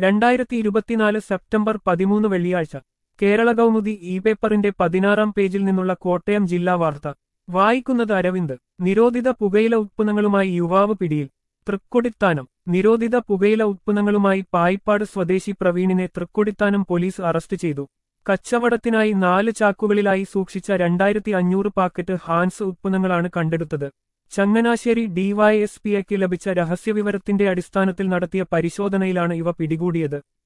രണ്ടായിരത്തി ഇരുപത്തിനാല് സെപ്റ്റംബർ പതിമൂന്ന് വെള്ളിയാഴ്ച കേരള കൗമുദി ഇ പേപ്പറിന്റെ പതിനാറാം പേജിൽ നിന്നുള്ള കോട്ടയം ജില്ലാ വാർത്ത വായിക്കുന്നത് അരവിന്ദ് നിരോധിത പുകയില ഉത്പന്നങ്ങളുമായി യുവാവ് പിടിയിൽ തൃക്കൊടിത്താനം നിരോധിത പുകയില ഉത്പന്നങ്ങളുമായി പായിപ്പാട് സ്വദേശി പ്രവീണിനെ തൃക്കൊടിത്താനം പോലീസ് അറസ്റ്റ് ചെയ്തു കച്ചവടത്തിനായി നാല് ചാക്കുകളിലായി സൂക്ഷിച്ച രണ്ടായിരത്തി അഞ്ഞൂറ് പാക്കറ്റ് ഹാൻസ് ഉത്പന്നങ്ങളാണ് കണ്ടെടുത്തത് ചങ്ങനാശ്ശേരി ഡിവൈഎസ്പിക്ക് ലഭിച്ച രഹസ്യവിവരത്തിന്റെ അടിസ്ഥാനത്തിൽ നടത്തിയ പരിശോധനയിലാണ് ഇവ പിടികൂടിയത്